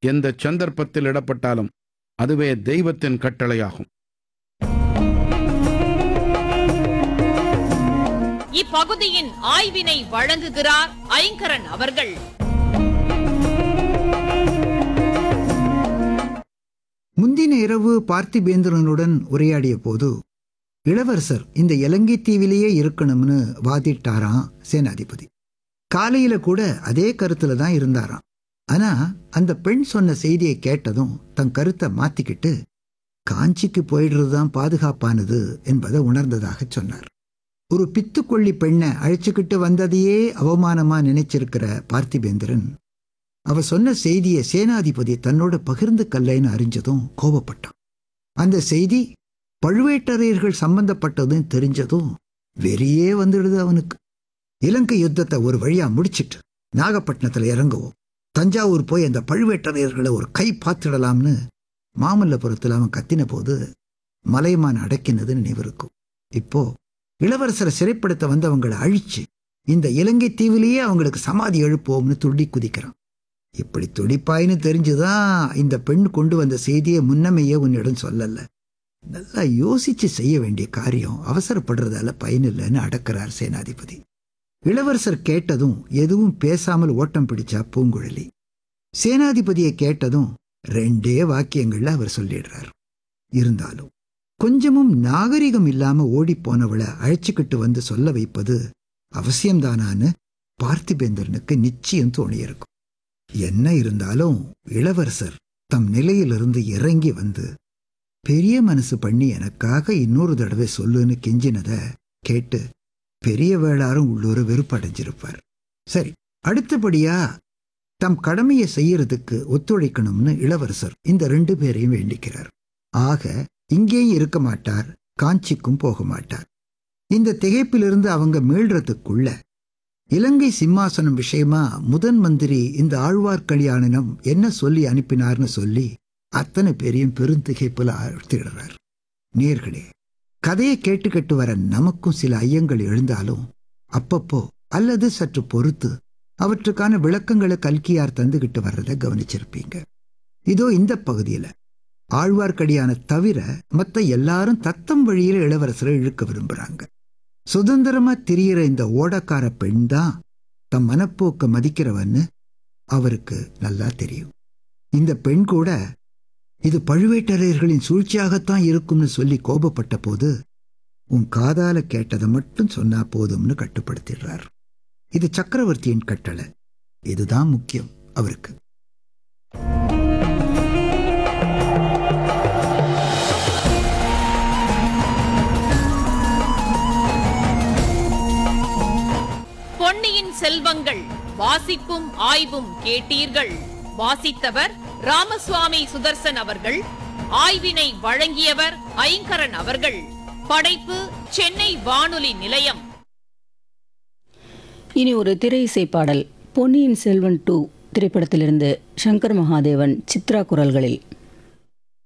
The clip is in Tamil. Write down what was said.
எந்த சந்தர்ப்பத்தில் இடப்பட்டாலும் அதுவே தெய்வத்தின் கட்டளையாகும் இப்பகுதியின் ஆய்வினை வழங்குகிறார் ஐங்கரன் அவர்கள் முந்தின இரவு பார்த்திபேந்திரனுடன் உரையாடிய போது இளவரசர் இந்த இலங்கை தீவிலேயே இருக்கணும்னு வாதிட்டாராம் சேனாதிபதி காலையில கூட அதே கருத்துல தான் இருந்தாராம் ஆனா அந்த பெண் சொன்ன செய்தியை கேட்டதும் தன் கருத்தை மாத்திக்கிட்டு காஞ்சிக்கு போயிடுறது தான் பாதுகாப்பானது என்பதை உணர்ந்ததாக சொன்னார் ஒரு பித்துக்கொள்ளி பெண்ணை அழைச்சுக்கிட்டு வந்ததையே அவமானமா நினைச்சிருக்கிற பார்த்திபேந்திரன் அவ சொன்ன செய்தியை சேனாதிபதி தன்னோட பகிர்ந்து கல்லைன்னு அறிஞ்சதும் கோபப்பட்டான் அந்த செய்தி பழுவேட்டரையர்கள் சம்பந்தப்பட்டதும் தெரிஞ்சதும் வெறியே வந்துடுது அவனுக்கு இலங்கை யுத்தத்தை ஒரு வழியா முடிச்சிட்டு நாகப்பட்டினத்துல இறங்குவோம் தஞ்சாவூர் போய் அந்த பழுவேட்டரையர்களை ஒரு கை பார்த்துடலாம்னு மாமல்லபுரத்தில் அவன் கத்தின போது மலைமான் அடக்கினது நினைவிருக்கும் இப்போ இளவரசரை சிறைப்படுத்த வந்தவங்களை அழிச்சு இந்த இலங்கை தீவிலேயே அவங்களுக்கு சமாதி எழுப்போம்னு துள்ளி குதிக்கிறான் இப்படி துடிப்பாயின்னு தெரிஞ்சுதான் இந்த பெண் கொண்டு வந்த செய்தியை முன்னமையே உன்னிடம் சொல்லல நல்லா யோசிச்சு செய்ய வேண்டிய காரியம் அவசரப்படுறதால பயனில்லைன்னு அடக்கிறார் சேனாதிபதி இளவரசர் கேட்டதும் எதுவும் பேசாமல் ஓட்டம் பிடிச்சா பூங்குழலி சேனாதிபதியை கேட்டதும் ரெண்டே வாக்கியங்கள்ல அவர் சொல்லிடுறார் இருந்தாலும் கொஞ்சமும் நாகரிகம் இல்லாம ஓடிப் போனவளை அழைச்சுக்கிட்டு வந்து சொல்ல வைப்பது அவசியம்தானான்னு பார்த்திபேந்திரனுக்கு நிச்சயம் தோணியிருக்கும் என்ன இருந்தாலும் இளவரசர் தம் நிலையிலிருந்து இறங்கி வந்து பெரிய மனசு பண்ணி எனக்காக இன்னொரு தடவை சொல்லுன்னு கெஞ்சினத கேட்டு பெரிய வேளாரும் உள்ளூர வெறுப்படைஞ்சிருப்பார் சரி அடுத்தபடியா தம் கடமையை செய்யறதுக்கு ஒத்துழைக்கணும்னு இளவரசர் இந்த ரெண்டு பேரையும் வேண்டிக்கிறார் ஆக இங்கேயும் இருக்க மாட்டார் காஞ்சிக்கும் போக மாட்டார் இந்த திகைப்பிலிருந்து அவங்க மீள்றதுக்குள்ள இலங்கை சிம்மாசனம் விஷயமா முதன் மந்திரி இந்த ஆழ்வார்க்கடியானிடம் என்ன சொல்லி அனுப்பினார்னு சொல்லி அத்தனை பேரையும் பெருந்திகைப்புல ஆழ்த்திடுறார் நேர்களே கதையை கேட்டுக்கிட்டு வர நமக்கும் சில ஐயங்கள் எழுந்தாலும் அப்பப்போ அல்லது சற்று பொறுத்து அவற்றுக்கான விளக்கங்களை கல்கியார் தந்துகிட்டு வர்றதை கவனிச்சிருப்பீங்க இதோ இந்த பகுதியில ஆழ்வார்க்கடியான தவிர மத்த எல்லாரும் தத்தம் வழியில இளவரசரை இழுக்க விரும்புறாங்க சுதந்திரமா திரியிற இந்த ஓடக்கார பெண் தான் தம் மனப்போக்க மதிக்கிறவன்னு அவருக்கு நல்லா தெரியும் இந்த பெண் கூட இது பழுவேட்டரையர்களின் சூழ்ச்சியாகத்தான் இருக்கும்னு சொல்லி கோபப்பட்ட போது உன் காதால கேட்டதை மட்டும் சொன்னா போதும்னு கட்டுப்படுத்திடுறார் இது சக்கரவர்த்தியின் கட்டளை இதுதான் முக்கியம் அவருக்கு பொன்னியின் செல்வங்கள் வாசிப்பும் ஆய்வும் கேட்டீர்கள் வாசித்தவர் ராமசுவாமி சுதர்சன் அவர்கள் ஆய்வினை வழங்கியவர் ஐங்கரன் அவர்கள் படைப்பு சென்னை வானொலி நிலையம் இனி ஒரு திரை இசை பாடல் பொன்னியின் செல்வன் டூ திரைப்படத்திலிருந்து சங்கர் மகாதேவன் சித்ரா குரல்களில்